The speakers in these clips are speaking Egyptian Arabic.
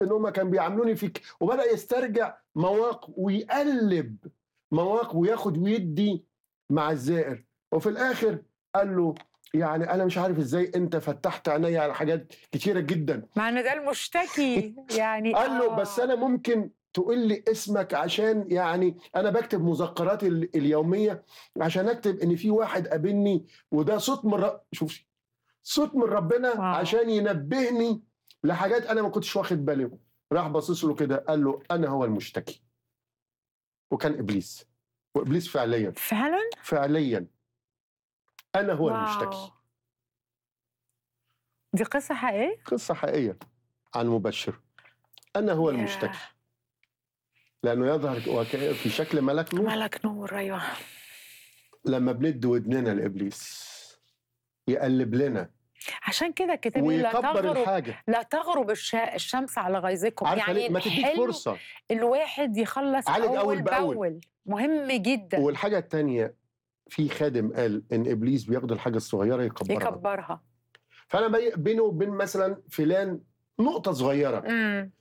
ان هم كانوا بيعاملوني فيك وبدا يسترجع مواقف ويقلب مواقف وياخد ويدي مع الزائر وفي الاخر قال له يعني انا مش عارف ازاي انت فتحت عينيا على حاجات كتيره جدا مع ان ده المشتكي يعني قال له آه. بس انا ممكن تقول لي اسمك عشان يعني انا بكتب مذكراتي ال- اليوميه عشان اكتب ان في واحد قابلني وده صوت من رب شوف صوت من ربنا واو. عشان ينبهني لحاجات انا ما كنتش واخد بالي منها. راح باصص له كده قال له انا هو المشتكي وكان ابليس وابليس فعليا فعلا فعليا انا هو واو. المشتكي دي قصه حقيقيه قصه حقيقيه عن مبشر انا هو ياه. المشتكي لانه يظهر وك- في شكل ملك نور ملك نور ايوه لما بندي ودننا لابليس يقلب لنا عشان كده الكتاب يقول لا ويكبر تغرب الحاجه لا تغرب الش... الشمس على غيظكم عارفه يعني ليه ما تديك حلو فرصه الواحد يخلص عالج اول, أول بأول. باول مهم جدا والحاجه الثانيه في خادم قال ان ابليس بياخد الحاجه الصغيره يكبرها يكبرها فانا بي- بينه وبين مثلا فلان نقطه صغيره امم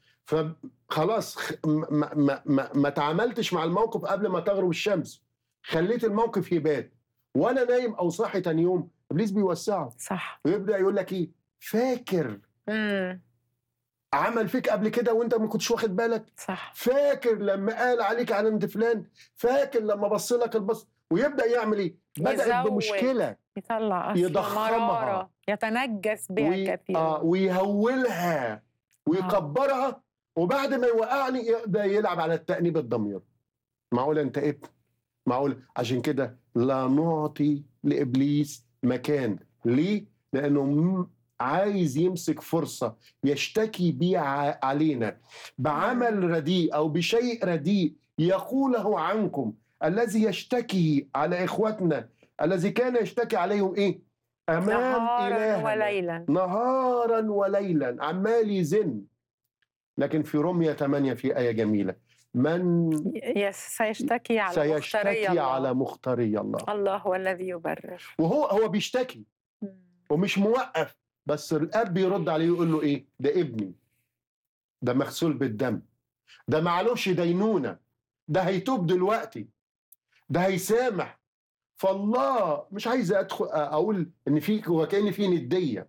فخلاص خ- ما, ما, ما, ما تعاملتش مع الموقف قبل ما تغرب الشمس خليت الموقف يبات وانا نايم او صاحي تاني يوم ابليس بيوسعه صح ويبدا يقول لك ايه فاكر امم عمل فيك قبل كده وانت ما كنتش واخد بالك صح فاكر لما قال عليك عن انت فلان فاكر لما بص لك البص ويبدا يعمل ايه بدات يزود. بمشكله يطلع أصل يضخمها. مرارة يتنجس بها وي... كثيرا آه ويهولها ويكبرها وبعد ما يوقعني يقدر يلعب على التأنيب الضمير معقول انت ابن معقول عشان كده لا نعطي لابليس مكان ليه لانه م- عايز يمسك فرصه يشتكي بيها علينا بعمل رديء او بشيء رديء يقوله عنكم الذي يشتكي على اخوتنا الذي كان يشتكي عليهم ايه امام نهارا الهنا وليلا نهارا وليلا عمال يزن لكن في رمية 8 في آية جميلة من يس سيشتكي على مختاري سيشتكي الله. على مختاري الله الله هو الذي يبرر وهو هو بيشتكي ومش موقف بس الاب يرد عليه يقول له ايه ده ابني ده مغسول بالدم ده معلوش دينونه ده هيتوب دلوقتي ده هيسامح فالله مش عايز ادخل اقول ان في وكان في نديه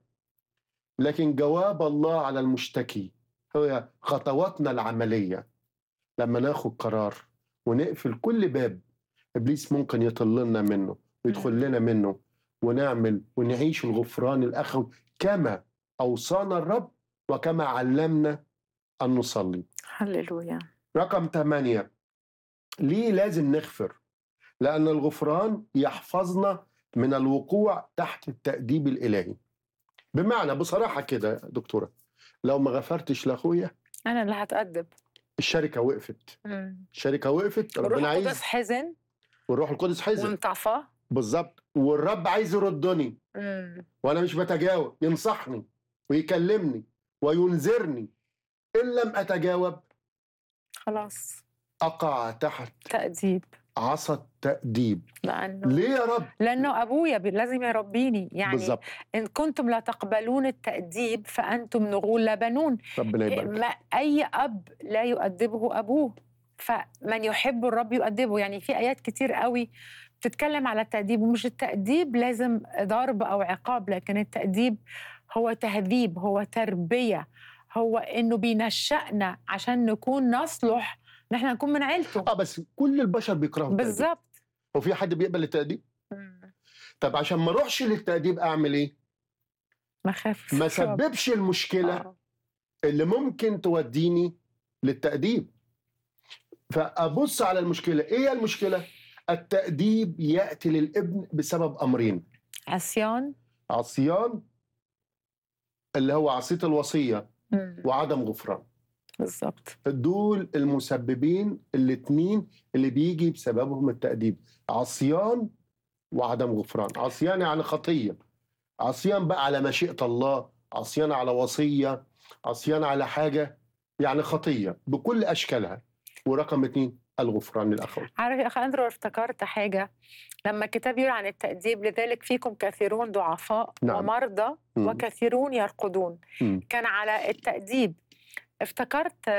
لكن جواب الله على المشتكي هو خطواتنا العمليه لما ناخد قرار ونقفل كل باب ابليس ممكن يطل لنا منه ويدخل مم. لنا منه ونعمل ونعيش الغفران الاخوي كما اوصانا الرب وكما علمنا ان نصلي هللويا رقم ثمانية ليه لازم نغفر لأن الغفران يحفظنا من الوقوع تحت التأديب الإلهي بمعنى بصراحة كده يا دكتورة لو ما غفرتش لأخويا انا اللي هتأدب الشركة وقفت مم. الشركة وقفت الروح ربنا القدس عايز حزن والروح القدس حزن وانطفى بالظبط والرب عايز يردني مم. وأنا مش بتجاوب ينصحني ويكلمني وينذرني إن لم أتجاوب خلاص أقع تحت تأديب عصا التأديب لأنه ليه يا رب؟ لأنه أبويا بي- لازم يربيني يعني بالظبط إن كنتم لا تقبلون التأديب فأنتم نغول لا بنون ربنا يبارك ما أي أب لا يؤدبه أبوه فمن يحب الرب يؤدبه يعني في آيات كتير قوي بتتكلم على التأديب ومش التأديب لازم ضرب أو عقاب لكن التأديب هو تهذيب هو تربية هو إنه بينشأنا عشان نكون نصلح نحن نكون من عيلته اه بس كل البشر بيكرهوا التأديب بالظبط هو في حد بيقبل التأديب؟ مم. طب عشان ما اروحش للتأديب اعمل ايه؟ ما خافش ما سببش المشكلة آه. اللي ممكن توديني للتأديب فأبص على المشكلة ايه هي المشكلة؟ التأديب يأتي للابن بسبب أمرين عصيان عصيان اللي هو عصية الوصية مم. وعدم غفران بالظبط دول المسببين الاتنين اللي بيجي بسببهم التأديب عصيان وعدم غفران عصيان يعني خطية عصيان بقى على مشيئة الله عصيان على وصية عصيان على حاجة يعني خطية بكل أشكالها ورقم اتنين الغفران الأخوي عارف يا اخ اندرو افتكرت حاجه لما الكتاب يقول عن التأديب لذلك فيكم كثيرون ضعفاء نعم. ومرضى مم. وكثيرون يرقدون مم. كان على التأديب افتكرت